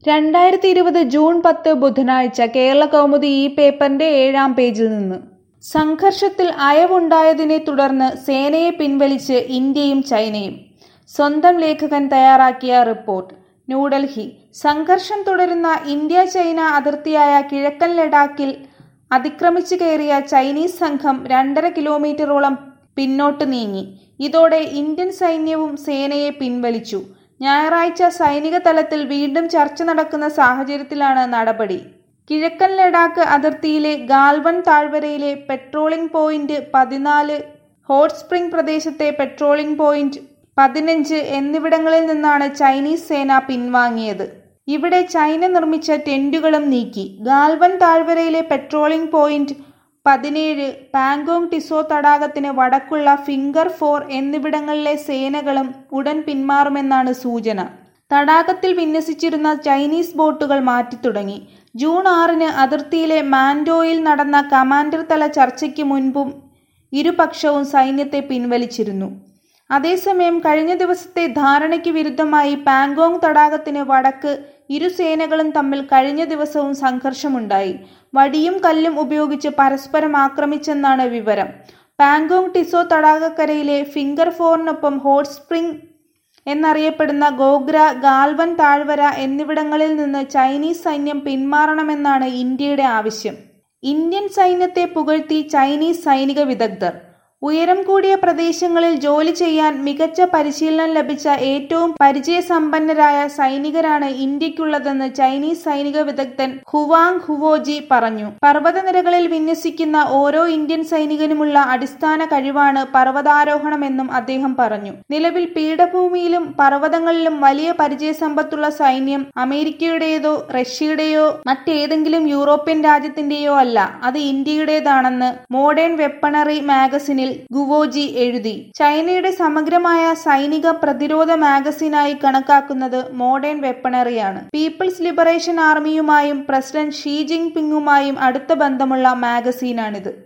രണ്ടായിരത്തി ഇരുപത് ജൂൺ പത്ത് ബുധനാഴ്ച കേരള കൗമുദി ഈ പേപ്പറിന്റെ ഏഴാം പേജിൽ നിന്ന് സംഘർഷത്തിൽ അയവുണ്ടായതിനെ തുടർന്ന് സേനയെ പിൻവലിച്ച് ഇന്ത്യയും ചൈനയും സ്വന്തം ലേഖകൻ തയ്യാറാക്കിയ റിപ്പോർട്ട് ന്യൂഡൽഹി സംഘർഷം തുടരുന്ന ഇന്ത്യ ചൈന അതിർത്തിയായ കിഴക്കൻ ലഡാക്കിൽ അതിക്രമിച്ചു കയറിയ ചൈനീസ് സംഘം രണ്ടര കിലോമീറ്ററോളം പിന്നോട്ട് നീങ്ങി ഇതോടെ ഇന്ത്യൻ സൈന്യവും സേനയെ പിൻവലിച്ചു ഞായറാഴ്ച സൈനിക തലത്തിൽ വീണ്ടും ചർച്ച നടക്കുന്ന സാഹചര്യത്തിലാണ് നടപടി കിഴക്കൻ ലഡാക്ക് അതിർത്തിയിലെ ഗാൽവൺ താഴ്വരയിലെ പെട്രോളിംഗ് പോയിന്റ് പതിനാല് ഹോട്ട് സ്പ്രിംഗ് പ്രദേശത്തെ പെട്രോളിംഗ് പോയിന്റ് പതിനഞ്ച് എന്നിവിടങ്ങളിൽ നിന്നാണ് ചൈനീസ് സേന പിൻവാങ്ങിയത് ഇവിടെ ചൈന നിർമ്മിച്ച ടെന്റുകളും നീക്കി ഗാൽവൻ താഴ്വരയിലെ പെട്രോളിംഗ് പോയിന്റ് പതിനേഴ് പാങ്കോങ് ടിസോ തടാകത്തിന് വടക്കുള്ള ഫിംഗർ ഫോർ എന്നിവിടങ്ങളിലെ സേനകളും ഉടൻ പിന്മാറുമെന്നാണ് സൂചന തടാകത്തിൽ വിന്യസിച്ചിരുന്ന ചൈനീസ് ബോട്ടുകൾ മാറ്റിത്തുടങ്ങി ജൂൺ ആറിന് അതിർത്തിയിലെ മാൻഡോയിൽ നടന്ന കമാൻഡർ തല ചർച്ചയ്ക്ക് മുൻപും ഇരുപക്ഷവും സൈന്യത്തെ പിൻവലിച്ചിരുന്നു അതേസമയം കഴിഞ്ഞ ദിവസത്തെ ധാരണയ്ക്ക് വിരുദ്ധമായി പാങ്കോങ് തടാകത്തിന് വടക്ക് ഇരു സേനകളും തമ്മിൽ കഴിഞ്ഞ ദിവസവും സംഘർഷമുണ്ടായി വടിയും കല്ലും ഉപയോഗിച്ച് പരസ്പരം ആക്രമിച്ചെന്നാണ് വിവരം പാങ്കോങ് ടിസോ തടാകക്കരയിലെ ഫിംഗർ ഫോറിനൊപ്പം ഹോട്ട് സ്പ്രിംഗ് എന്നറിയപ്പെടുന്ന ഗോഗ്ര ഗാൽവൻ താഴ്വര എന്നിവിടങ്ങളിൽ നിന്ന് ചൈനീസ് സൈന്യം പിന്മാറണമെന്നാണ് ഇന്ത്യയുടെ ആവശ്യം ഇന്ത്യൻ സൈന്യത്തെ പുകഴ്ത്തി ചൈനീസ് സൈനിക വിദഗ്ധർ ഉയരം കൂടിയ പ്രദേശങ്ങളിൽ ജോലി ചെയ്യാൻ മികച്ച പരിശീലനം ലഭിച്ച ഏറ്റവും പരിചയസമ്പന്നരായ സൈനികരാണ് ഇന്ത്യക്കുള്ളതെന്ന് ചൈനീസ് സൈനിക വിദഗ്ധൻ ഹുവാങ് ഹുവോജി പറഞ്ഞു പർവ്വതനിരകളിൽ വിന്യസിക്കുന്ന ഓരോ ഇന്ത്യൻ സൈനികനുമുള്ള അടിസ്ഥാന കഴിവാണ് പർവ്വതാരോഹണമെന്നും അദ്ദേഹം പറഞ്ഞു നിലവിൽ പീഠഭൂമിയിലും പർവ്വതങ്ങളിലും വലിയ പരിചയസമ്പത്തുള്ള സൈന്യം അമേരിക്കയുടേതോ റഷ്യയുടെയോ മറ്റേതെങ്കിലും യൂറോപ്യൻ രാജ്യത്തിന്റെയോ അല്ല അത് ഇന്ത്യയുടേതാണെന്ന് മോഡേൺ വെപ്പണറി മാഗസിനിൽ ഗുവോജി എഴുതി ചൈനയുടെ സമഗ്രമായ സൈനിക പ്രതിരോധ മാഗസിനായി കണക്കാക്കുന്നത് മോഡേൺ വെപ്പണറിയാണ് പീപ്പിൾസ് ലിബറേഷൻ ആർമിയുമായും പ്രസിഡന്റ് ഷീ ജിങ് പിങ്ങുമായും അടുത്ത ബന്ധമുള്ള മാഗസീനാണിത്